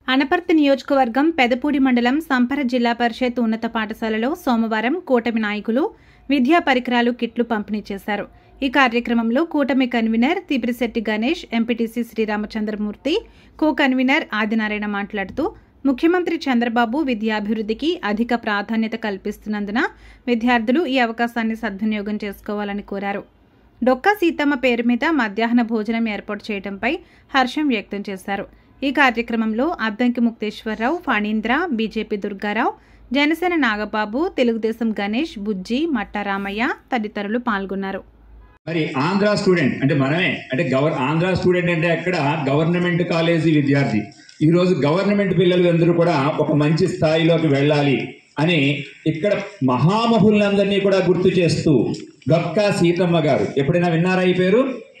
అనపర్తి నియోజకవర్గం పెదపూడి మండలం సంపర జిల్లా పరిషత్ ఉన్నత పాఠశాలలో సోమవారం కూటమి నాయకులు విద్యా పరికరాలు కిట్లు పంపిణీ చేశారు ఈ కార్యక్రమంలో కూటమి convener Tipirisetti Ganesh MPTC Sriramachandramurthy co convener Adinarayana మాట్లాడుతూ ముఖ్యమంత్రి చంద్రబాబు విద్యాభివృద్ధికి అధిక ప్రాధాన్యత కల్పిస్తున్నందున విద్యార్థులు ఈ అవకాశాన్ని సద్వినియోగం చేసుకోవాలని కోరారు డొక్కా సీతమ్మ పేరు మీద మధ్యాహ్న భోజనం ఏర్పాటు చేయడంపై హర్షం వ్యక్తం చేశారు ఈ కార్యక్రమంలో అద్దంకి ముక్తేశ్వరరావు ఫణీంద్ర బీజేపీ దుర్గారావు జనసేన నాగబాబు తెలుగుదేశం గణేష్ బుజ్జి మట్టారామయ్య తదితరులు పాల్గొన్నారు మరి ఆంధ్ర స్టూడెంట్ అంటే మనమే అంటే గవర్ ఆంధ్ర స్టూడెంట్ అంటే అక్కడ గవర్నమెంట్ కాలేజీ విద్యార్థి ఈ రోజు గవర్నమెంట్ పిల్లలు అందరూ కూడా ఒక మంచి స్థాయిలోకి వెళ్ళాలి అని ఇక్కడ మహామహులందరినీ కూడా గుర్తు చేస్తూ డొక్కా సీతమ్మ గారు ఎప్పుడైనా విన్నారా ఈ పేరు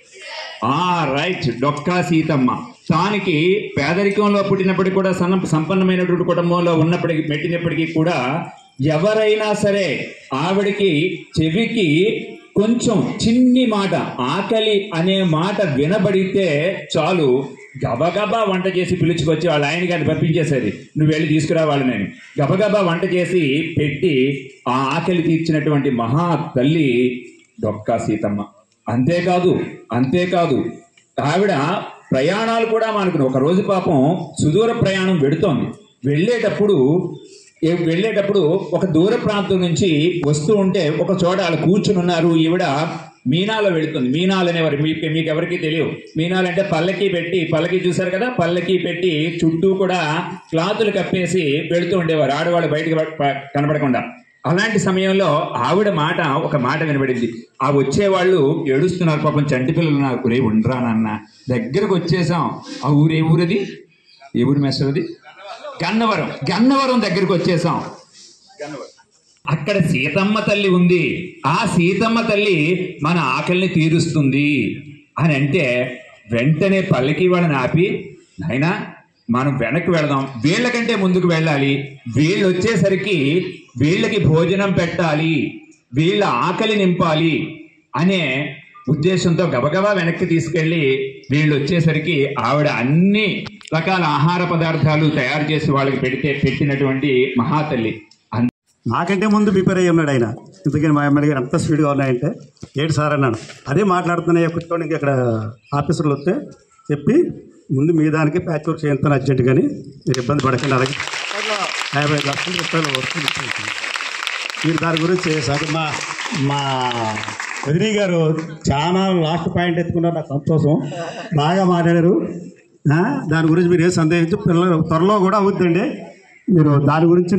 ఆ రైట్ డొక్కా సీతమ్మ తానికి పేదరికంలో పుట్టినప్పటికీ కూడా సన్న సంపన్నమైనటువంటి కుటుంబంలో ఉన్నప్పటికీ పెట్టినప్పటికీ కూడా ఎవరైనా సరే ఆవిడకి చెవికి కొంచెం చిన్ని మాట ఆకలి అనే మాట వినబడితే చాలు గబగబా వంట చేసి పిలుచుకొచ్చి వాళ్ళ ఆయన గారిని పంపించేసేది నువ్వు వెళ్ళి తీసుకురా వాళ్ళని గబగబా వంట చేసి పెట్టి ఆ ఆకలి తీర్చినటువంటి మహా తల్లి డొక్కా సీతమ్మ అంతేకాదు అంతేకాదు ఆవిడ ప్రయాణాలు కూడా మనకు ఒక రోజు పాపం సుదూర ప్రయాణం వెడుతోంది వెళ్ళేటప్పుడు ఏ- వెళ్ళేటప్పుడు ఒక దూర ప్రాంతం నుంచి వస్తూ ఉంటే ఒక చోట వాళ్ళు కూర్చుని ఉన్నారు ఈవిడ మీనాలో వెళుతుంది మీనాలు అనేవారు మీకు మీకు ఎవరికి తెలియవు మీనాలు అంటే పల్లకి పెట్టి పల్లకి చూశారు కదా పల్లకి పెట్టి చుట్టూ కూడా క్లాతులు కప్పేసి వెళుతూ ఉండేవారు ఆడవాళ్ళు బయటకు ప- ప- కనబడకుండా అలాంటి సమయంలో ఆవిడ మాట ఒక మాట వినబడింది ఆ వచ్చేవాళ్ళు ఏడుస్తున్నారు పాపం చంటి పిల్లలు నాకు రే ఉండరా నాన్న దగ్గరకు వచ్చేసాం ఆ ఊరు ఏ ఊరది ఏ ఊరు మెస్సది గన్నవరం గన్నవరం దగ్గరకు వచ్చేసాం అక్కడ సీతమ్మ తల్లి ఉంది ఆ సీతమ్మ తల్లి మన ఆకలిని తీరుస్తుంది అని అంటే వెంటనే పల్లకి వాళ్ళని ఆపి నాయనా మనం వెనక్కి వెళదాం వీళ్ళకంటే ముందుకు వెళ్ళాలి వీళ్ళు వచ్చేసరికి వీళ్ళకి భోజనం పెట్టాలి వీళ్ళ ఆకలి నింపాలి అనే ఉద్దేశంతో గబగబా వెనక్కి తీసుకెళ్లి వీళ్ళు వచ్చేసరికి ఆవిడ అన్ని రకాల ఆహార పదార్థాలు తయారు చేసి వాళ్ళకి పెడితే పెట్టినటువంటి మహాతల్లి అన్- నాకంటే ముందు ప్రిపేర్ అయ్యి ఉన్నాడు ఆయన ఇంతకీ మా ఎమ్మెల్యే గారు ఎంత స్పీడ్గా ఉన్నాయంటే ఏంటి సార్ అన్నాను అదే మాట్లాడుతున్నాయి కూర్చోండి ఇక్కడ ఆఫీసర్లు వస్తే చెప్పి ముందు మీ దానికి ప్యాచ్ వర్క్ చేయంతో అర్జెంట్ కానీ మీరు ఇబ్బంది పడకండి అలాగే యాభై లక్షల రూపాయలు వర్క్ ఇచ్చేయండి. మీరు దాని గురించి సార్ మా మా వదిలి గారు చాలా లాస్ట్ పాయింట్ ఎత్తుకున్నారు నాకు సంతోషం బాగా మాట్లాడారు ఆ, దాని గురించి మీరు ఏ సందేహించి పిల్లలు త్వరలో కూడా అవుద్దండి మీరు దాని గురించి